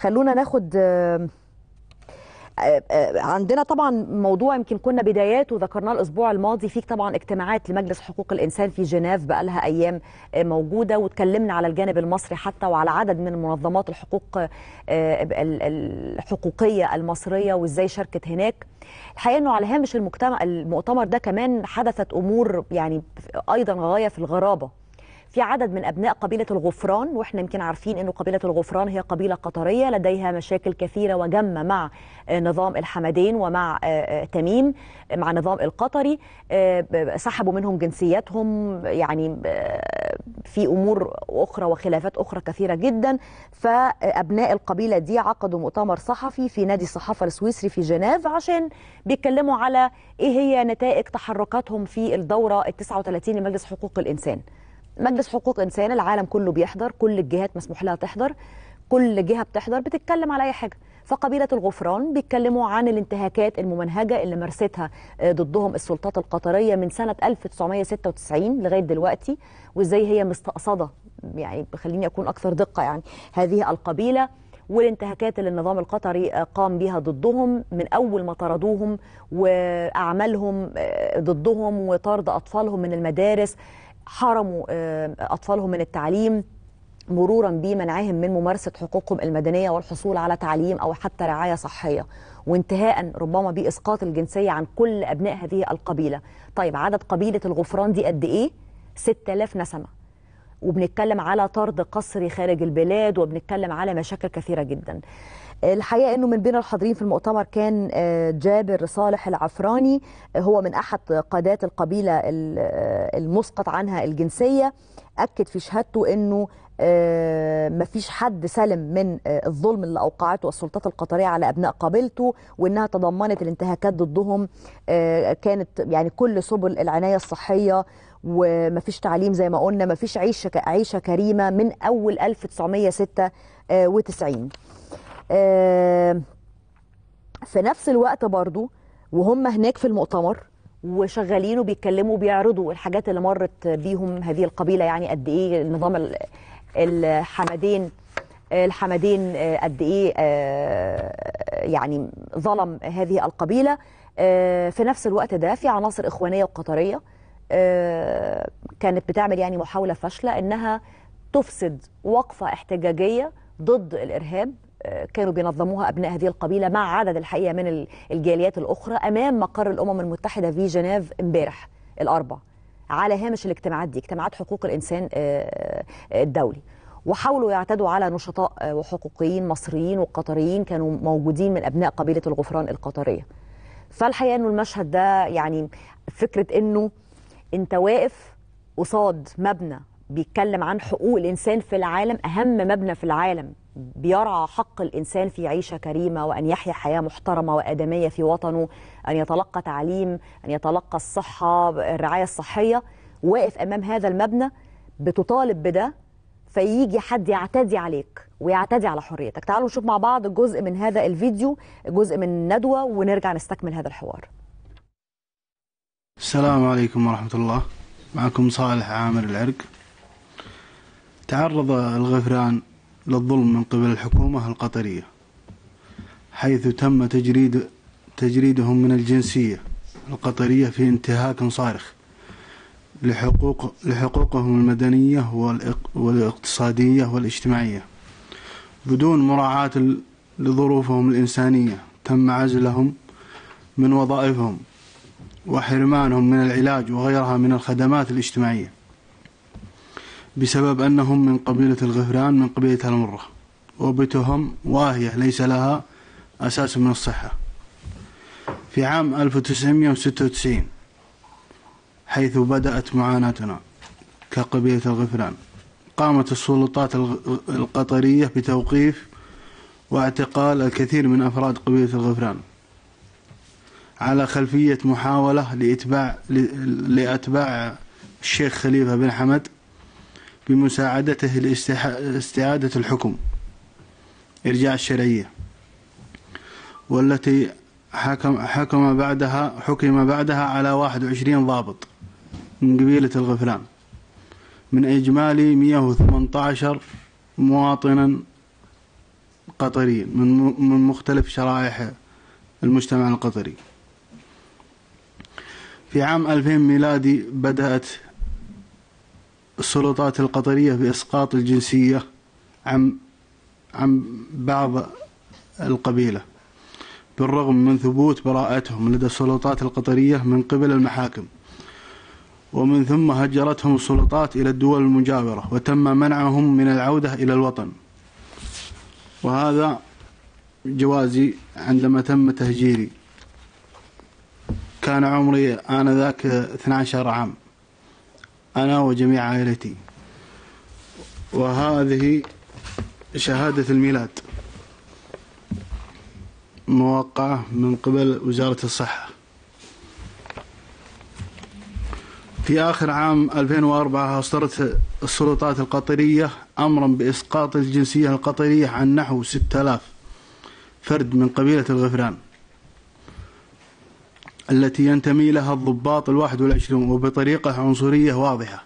خلونا ناخد آه، آه، آه، عندنا طبعا موضوع يمكن كنا بداياته ذكرناه الاسبوع الماضي فيه طبعا اجتماعات لمجلس حقوق الانسان في جنيف بقى لها ايام آه، موجوده واتكلمنا على الجانب المصري حتى وعلى عدد من منظمات الحقوق آه، ال- الحقوقيه المصريه وازاي شاركت هناك الحقيقه انه على هامش المجتمع المؤتمر ده كمان حدثت امور يعني ايضا غايه في الغرابه في عدد من ابناء قبيله الغفران واحنا يمكن عارفين انه قبيله الغفران هي قبيله قطريه لديها مشاكل كثيره وجمه مع آه، نظام الحمدين ومع آه، آه، تميم آه، مع النظام القطري آه، ب- سحبوا منهم جنسياتهم يعني آه، في امور اخرى وخلافات اخرى كثيره جدا فابناء القبيله دي عقدوا مؤتمر صحفي في نادي الصحافه السويسري في جنيف عشان بيتكلموا على ايه هي نتائج تحركاتهم في الدوره ال 39 لمجلس حقوق الانسان مجلس حقوق انسان العالم كله بيحضر كل الجهات مسموح لها تحضر كل جهه بتحضر بتتكلم على اي حاجه فقبيله الغفران بيتكلموا عن الانتهاكات الممنهجه اللي مارستها آه، ضدهم السلطات القطريه من سنه 1996 لغايه دلوقتي وازاي هي مستقصده يعني خليني اكون اكثر دقه يعني هذه القبيله والانتهاكات اللي النظام القطري آه، قام بها ضدهم من اول ما طردوهم واعمالهم آه، ضدهم وطرد اطفالهم من المدارس حرموا آه، اطفالهم من التعليم مرورا بمنعهم من ممارسه حقوقهم المدنيه والحصول على تعليم او حتى رعايه صحيه وانتهاء ربما باسقاط الجنسيه عن كل ابناء هذه القبيله. طيب عدد قبيله الغفران دي قد ايه؟ 6000 نسمه. وبنتكلم على طرد قسري خارج البلاد وبنتكلم على مشاكل كثيره جدا. الحقيقه انه من بين الحاضرين في المؤتمر كان آه، جابر صالح العفراني آه، هو من احد قادات القبيله ال- آه، المسقط عنها الجنسيه اكد في شهادته انه آه، مفيش حد سلم من آه، الظلم اللي اوقعته السلطات القطريه على ابناء قبيلته وانها تضمنت الانتهاكات ضدهم آه، كانت يعني كل سبل العنايه الصحيه ومفيش تعليم زي ما قلنا مفيش عيشه عيشه كريمه من اول 1996 آه، في نفس الوقت برضو وهم هناك في المؤتمر وشغالين وبيتكلموا بيعرضوا الحاجات اللي مرت بيهم هذه القبيله يعني قد ايه النظام ال- الحمدين الحمدين آه، قد ايه آه، يعني ظلم هذه القبيله آه، في نفس الوقت ده في عناصر اخوانيه وقطريه آه، كانت بتعمل يعني محاوله فاشله انها تفسد وقفه احتجاجيه ضد الارهاب آه، كانوا بينظموها ابناء هذه القبيله مع عدد الحقيقه من ال- الجاليات الاخرى امام مقر الامم المتحده في جنيف امبارح الاربع على هامش الاجتماعات دي اجتماعات حقوق الانسان آه، آه، الدولي وحاولوا يعتدوا على نشطاء آه، وحقوقيين مصريين وقطريين كانوا موجودين من ابناء قبيله الغفران القطريه فالحقيقه انه المشهد ده يعني فكره انه انت واقف قصاد مبنى بيتكلم عن حقوق الانسان في العالم اهم مبنى في العالم بيرعى حق الانسان في عيشه كريمه وان يحيا حياه محترمه وادميه في وطنه ان يتلقى تعليم ان يتلقى الصحه الرعايه الصحيه واقف امام هذا المبنى بتطالب بده فيجي حد يعتدي عليك ويعتدي على حريتك تعالوا نشوف مع بعض جزء من هذا الفيديو جزء من الندوه ونرجع نستكمل هذا الحوار السلام عليكم ورحمة الله معكم صالح عامر العرق تعرض الغفران للظلم من قبل الحكومة القطرية حيث تم تجريد تجريدهم من الجنسية القطرية في انتهاك صارخ لحقوق لحقوقهم المدنية والإق- والاقتصادية والاجتماعية بدون مراعاة ل- لظروفهم الإنسانية تم عزلهم من وظائفهم وحرمانهم من العلاج وغيرها من الخدمات الاجتماعية بسبب أنهم من قبيلة الغفران من قبيلة المرة وبتهم واهية ليس لها أساس من الصحة في عام 1996 حيث بدأت معاناتنا كقبيلة الغفران قامت السلطات الغ- القطرية بتوقيف واعتقال الكثير من أفراد قبيلة الغفران على خلفية محاولة لإتباع لأتباع الشيخ خليفة بن حمد بمساعدته لاستعادة الحكم إرجاع الشرعية والتي حكم حكم بعدها حكم بعدها على 21 ضابط من قبيلة الغفران من إجمالي 118 مواطنا قطريين من من مختلف شرائح المجتمع القطري. في عام 2000 ميلادي بدأت السلطات القطرية بإسقاط الجنسية عن عن بعض القبيلة بالرغم من ثبوت براءتهم لدى السلطات القطرية من قبل المحاكم ومن ثم هجرتهم السلطات إلى الدول المجاورة وتم منعهم من العودة إلى الوطن وهذا جوازي عندما تم تهجيري كان عمري آنذاك 12 عام أنا وجميع عائلتي وهذه شهادة الميلاد موقعة من قبل وزارة الصحة في آخر عام 2004 أصدرت السلطات القطرية أمرا بإسقاط الجنسية القطرية عن نحو 6000 فرد من قبيلة الغفران التي ينتمي لها الضباط الواحد والعشرون وبطريقة عنصرية واضحة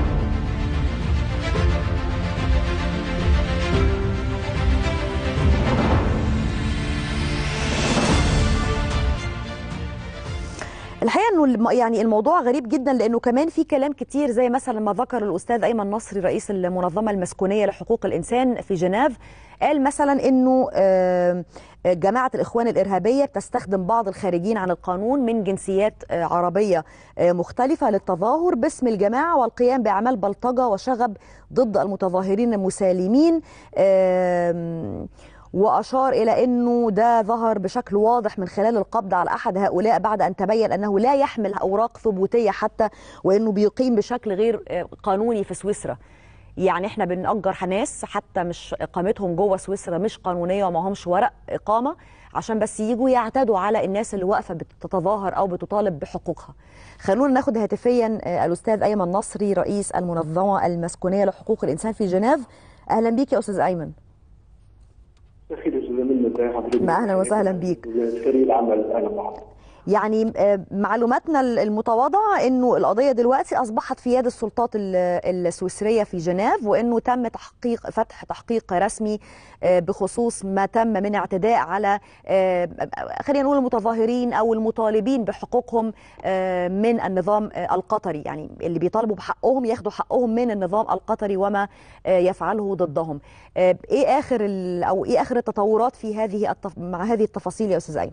الحقيقه انه الم- يعني الموضوع غريب جدا لانه كمان في كلام كتير زي مثلا ما ذكر الاستاذ ايمن نصري رئيس المنظمه المسكونيه لحقوق الانسان في جنيف قال مثلا انه آه، جماعه الاخوان الارهابيه بتستخدم بعض الخارجين عن القانون من جنسيات آه، عربيه آه، مختلفه للتظاهر باسم الجماعه والقيام باعمال بلطجه وشغب ضد المتظاهرين المسالمين آم، وأشار إلى أنه ده ظهر بشكل واضح من خلال القبض على أحد هؤلاء بعد أن تبين أنه لا يحمل أوراق ثبوتية حتى وأنه بيقيم بشكل غير آه، قانوني في سويسرا يعني احنا بنأجر ناس حتى مش اقامتهم جوه سويسرا مش قانونيه وما همش ورق اقامه عشان بس يجوا يعتدوا على الناس اللي واقفه بتتظاهر او بتطالب بحقوقها. خلونا ناخد هاتفيا آه، الاستاذ ايمن نصري رئيس المنظمه المسكونيه لحقوق الانسان في جنيف. اهلا بيك يا استاذ ايمن. اخي استاذ منى ازي حضرتك ما أهلا وسهلا بيك. فريق العمل اهلا بحضرتك يعني آه، معلوماتنا المتواضعة أنه القضية دلوقتي أصبحت في يد السلطات ال- السويسرية في جنيف وأنه تم تحقيق فتح تحقيق رسمي آه، بخصوص ما تم من اعتداء على آه، خلينا نقول المتظاهرين أو المطالبين بحقوقهم آه، من النظام آه، القطري يعني اللي بيطالبوا بحقهم ياخدوا حقهم من النظام القطري وما آه، يفعله ضدهم آه، إيه آخر ال- أو إيه آخر التطورات في هذه التف... مع هذه التفاصيل يا أستاذ أيمن؟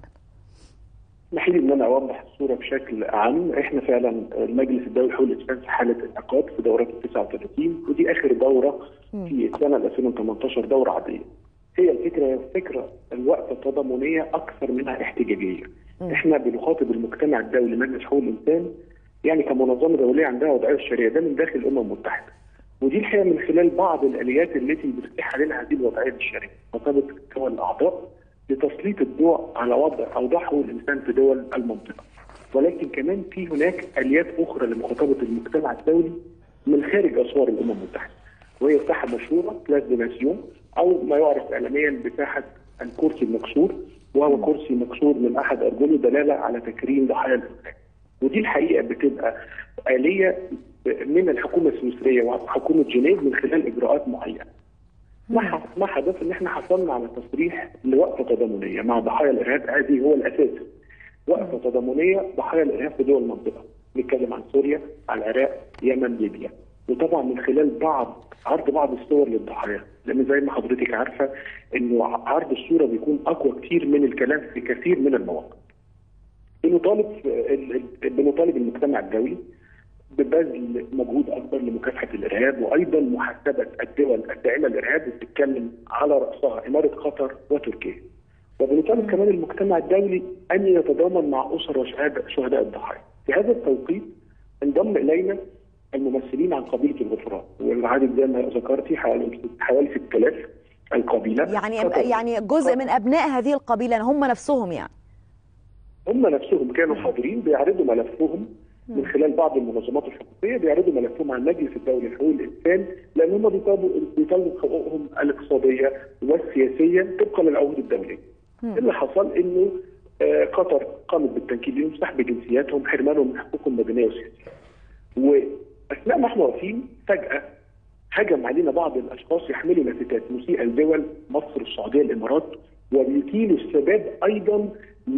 اسمحي لي ان انا اوضح الصوره بشكل عام احنا فعلا المجلس الدولي لحقوق الانسان في حاله انعقاد في دورات ال 39 ودي اخر دوره في السنه 2018 دوره عاديه هي الفكره هي فكره الوقفه التضامنيه اكثر منها احتجاجيه احنا بنخاطب المجتمع الدولي مجلس حقوق الانسان يعني كمنظمه دوليه عندها وضعيه الشرعيه ده من داخل الامم المتحده ودي الحقيقه من خلال بعض الاليات التي بتتيح علينا هذه الوضعيه الشرعيه خاطبت الدول الاعضاء لتسليط الضوء على وضع اوضاع حقوق الانسان في دول المنطقه ولكن كمان في هناك اليات اخرى لمخاطبه المجتمع الدولي من خارج اسوار الامم المتحده وهي ساحه مشهوره بلاس دي ناسيون او ما يعرف اعلاميا بساحه الكرسي المكسور وهو كرسي مكسور من احد ارجله دلاله على تكريم ضحايا الانسان ودي الحقيقه بتبقى اليه من الحكومه السويسريه وحكومه جنيف من خلال اجراءات معينه ما ما حدث ان احنا حصلنا على تصريح لوقفه تضامنيه مع ضحايا الارهاب هذه هو الاساس وقفه تضامنيه ضحايا الارهاب في دول المنطقه نتكلم عن سوريا عن العراق يمن ليبيا وطبعا من خلال بعض عرض بعض الصور للضحايا لان زي ما حضرتك عارفه انه عرض الصوره بيكون اقوى كتير من الكلام في كثير من المواقف بنطالب بنطالب المجتمع الدولي ببذل مجهود اكبر لمكافحه الارهاب وايضا محاسبه الدول الداعمه للارهاب وبتتكلم على راسها اماره قطر وتركيا. وبنطالب كمان المجتمع الدولي ان يتضامن مع اسر وشهداء شهداء الضحايا. في هذا التوقيت انضم الينا الممثلين عن قبيله الغفران والعدد زي ما ذكرتي حوالي حوالي 6000 القبيله يعني يعني جزء من ابناء هذه القبيله هم نفسهم يعني هم نفسهم كانوا حاضرين بيعرضوا ملفهم من خلال بعض المنظمات الحقوقيه بيعرضوا ملفهم على المجلس الدولي لحقوق الانسان لان هم بيطالبوا بيطالبوا حقوقهم الاقتصاديه والسياسيه طبقا للعهود الدوليه. اللي حصل انه آه قطر قامت بالتنكيل لهم سحب جنسياتهم حرمانهم من حقوقهم المدنيه والسياسيه. واثناء ما احنا واقفين فجاه هجم علينا بعض الاشخاص يحملوا لافتات مسيئه لدول مصر السعوديه الامارات وبيثيروا السباب ايضا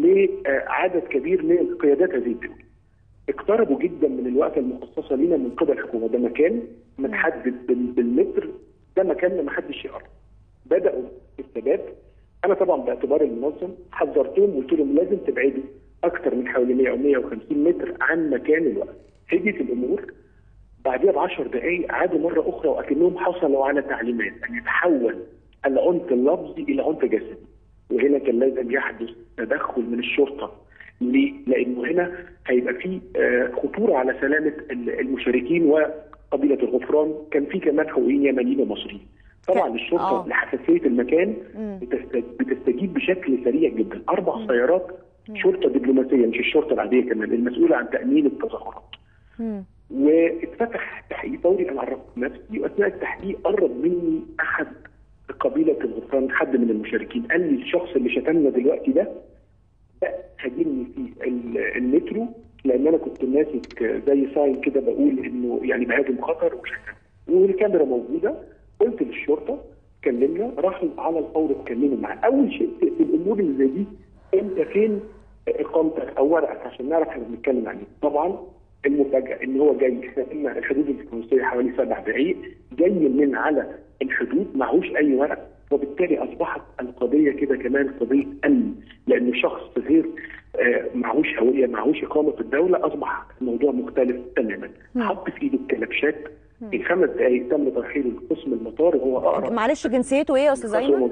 لعدد كبير من قيادات هذه الدول. اقتربوا جدا من الوقت المخصصه لنا من قبل الحكومه ده مكان متحدد بال- بالمتر ده مكان ما حدش يقرب. بداوا الثبات انا طبعا باعتبار المنظم حذرتهم وقلت لهم لازم تبعدوا اكثر من حوالي 100 او 150 متر عن مكان الوقت. هديت الامور بعدها ب 10 دقائق عادوا مره اخرى واكنهم حصلوا على تعليمات ان يتحول العنف اللفظي الى عنف جسدي وهنا كان لازم يحدث تدخل من الشرطه ليه؟ لانه هنا هيبقى في آه، خطوره على سلامه ال- المشاركين وقبيله الغفران كان في كمان حقوقيين يمنيين ومصريين طبعا كان- الشرطه آه. لحساسيه المكان مم. بتست- بتستجيب بشكل سريع جدا اربع سيارات شرطه دبلوماسيه مش الشرطه العاديه كمان المسؤوله عن تامين التظاهرات مم. واتفتح تحقيق فوري انا عرفت نفسي واثناء التحقيق قرب مني احد قبيله الغفران حد من المشاركين قال لي الشخص اللي شتمنا دلوقتي ده ده هاجمني في ال- المترو لان انا كنت ماسك زي ساين كده بقول انه يعني بهاجم خطر وشتم والكاميرا موجوده قلت للشرطه كلمنا راحوا على الفور اتكلموا معاه اول شيء في في الامور اللي زي دي انت فين اقامتك او ورقك عشان نعرف احنا بنتكلم عن ايه طبعا المفاجاه ان هو جاي احنا قلنا الحدود الفرنسيه حوالي سبع دقائق جاي من على الحدود معهوش اي ورق وبالتالي اصبحت القضيه كده كمان قضيه امن لان شخص غير آه، معهوش هويه معهوش اقامه في الدوله اصبح الموضوع مختلف تماما حط في ايده الكلبشات في خمس دقائق تم ترحيله لقسم المطار وهو اقرب معلش جنسيته ايه يا استاذ ايمن؟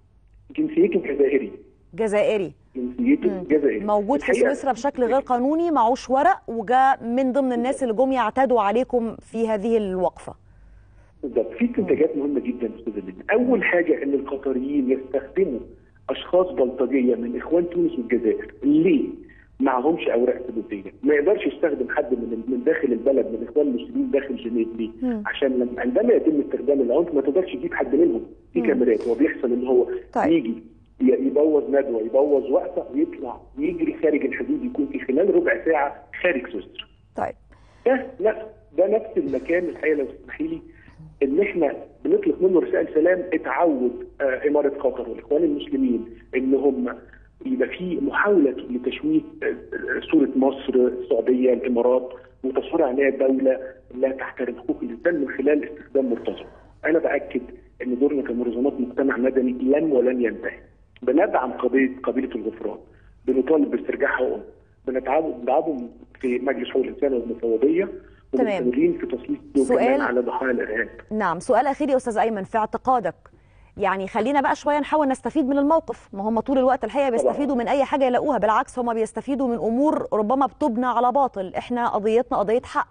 جنسيته جزائري جزائري جنسيته جزائري موجود في الحقيقة- سويسرا بشكل غير قانوني معوش ورق وجاء من ضمن الناس اللي جم يعتدوا عليكم في هذه الوقفه بالظبط في استنتاجات مهمه جدا استاذ لينا اول حاجه ان القطريين يستخدموا اشخاص بلطجيه من اخوان تونس والجزائر ليه؟ معهمش اوراق ثبوتيه ما يقدرش يستخدم حد من من داخل البلد من اخوان المسلمين داخل جنيف ليه؟ عشان لما عندما يتم استخدام العنف ما تقدرش تجيب حد منهم في كاميرات هو بيحصل ان هو طيب. يجي ي- يبوظ ندوه يبوظ وقفه ويطلع يجري خارج الحدود يكون في خلال ربع ساعه خارج سويسرا طيب ده نفس ده نفس المكان الحقيقه لو تسمحي لي ان احنا بنطلق منه رسائل سلام اتعود آه اماره قطر والاخوان المسلمين ان هم يبقى في محاوله لتشويه آه، آه، صوره مصر السعوديه الامارات وتصوير عليها دوله لا تحترم حقوق الانسان من خلال استخدام مرتزق. انا باكد ان دورنا كمنظمات مجتمع مدني لم ولن ينتهي. بندعم قضيه قبيله الغفران. بنطالب باسترجاع حقوقهم. بنتعاون بندعمهم في مجلس حقوق الانسان والمفوضيه تمام. ومستمرين في تسليط الضوء سؤال- كمان على ضحايا الارهاب. نعم سؤال اخير يا استاذ ايمن في اعتقادك يعني خلينا بقى شويه نحاول نستفيد من الموقف ما هم طول الوقت الحقيقه بيستفيدوا من اي حاجه يلاقوها بالعكس هم بيستفيدوا من امور ربما بتبنى على باطل احنا قضيتنا قضيه حق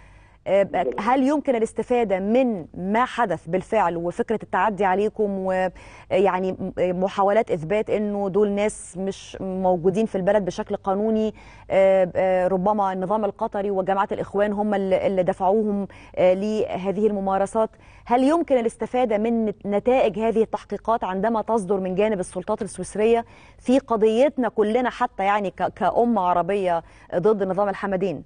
آه، هل يمكن الاستفادة من ما حدث بالفعل وفكرة التعدي عليكم ويعني محاولات إثبات أنه دول ناس مش موجودين في البلد بشكل قانوني آه، آه، ربما النظام القطري وجماعة الإخوان هم اللي اللي دفعوهم آه، لهذه الممارسات هل يمكن الاستفادة من نتائج هذه التحقيقات عندما تصدر من جانب السلطات السويسرية في قضيتنا كلنا حتى يعني ك- كأمة عربية ضد نظام الحمدين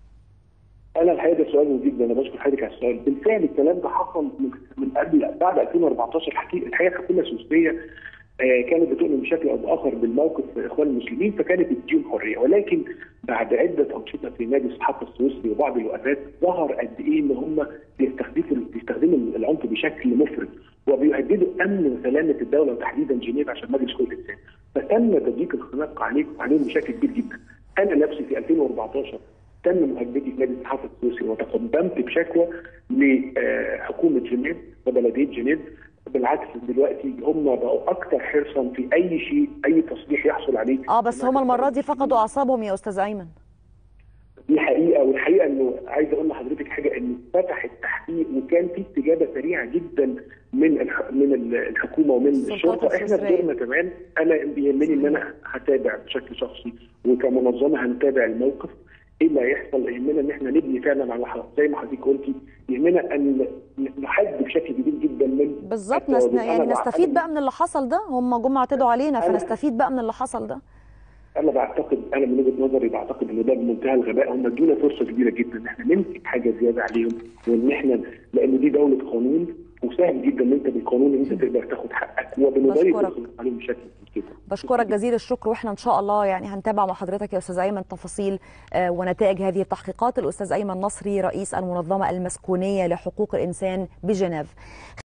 انا الحقيقه ده سؤال مهم جدا انا بشكر حضرتك على السؤال بالفعل الكلام ده حصل من من قبل بعد 2014 الحقيقه الحقيقه الحكومه السويسريه آه، كانت بتؤمن بشكل او باخر بالموقف اخوان المسلمين فكانت بتديهم حريه ولكن بعد عده انشطه في نادي الصحافه السويسري وبعض الوقفات ظهر قد ايه ان هم بيستخدموا بيستخدموا العنف بشكل مفرط وبيهددوا امن وسلامه الدوله وتحديدا جنيف عشان مجلس حقوق الانسان فتم تضييق الخناق عليهم عليهم بشكل كبير جدا انا نفسي في 2014 تم مهاجمتي في نادي الصحافه السويسري وتقدمت بشكوى لحكومه جنيف وبلديه جنيف بالعكس دلوقتي هم بقوا اكثر حرصا في اي شيء اي تصريح يحصل عليه اه بس هم المرة دي فقدوا أعصابهم يا أستاذ أيمن دي حقيقه والحقيقه انه عايز اقول لحضرتك حاجه انه فتح التحقيق وكان في استجابه سريعه جدا من الح... من ال- الحكومه ومن السلطات الشرطه احنا السويسرية. بدورنا كمان انا بيهمني ان انا هتابع بشكل شخصي وكمنظمه هنتابع الموقف ايه اللي هيحصل يهمنا ان احنا نبني فعلا على ح- زي ما حضرتك قلتي يهمنا ان نحد بشكل كبير جدا من بالظبط نس... التواجد. يعني أنا نستفيد بعتقد- بقى من اللي حصل ده هم جم اعتدوا علينا أنا- فنستفيد بقى من اللي حصل ده انا بعتقد انا من وجهه نظري بعتقد ان ده بمنتهى الغباء هم ادونا فرصه كبيره جدا ان احنا نمسك حاجه زياده عليهم وان احنا لان دي دوله قانون وسهل جدا ان انت بالقانون ان انت تقدر تاخد حقك وبنضيق بشكرك. القانون عليهم بشكل كده بشكرك جزيل الشكر واحنا ان شاء الله يعني هنتابع مع حضرتك يا استاذ ايمن تفاصيل آه، ونتائج هذه التحقيقات الاستاذ ايمن نصري رئيس المنظمه المسكونيه لحقوق الانسان بجنيف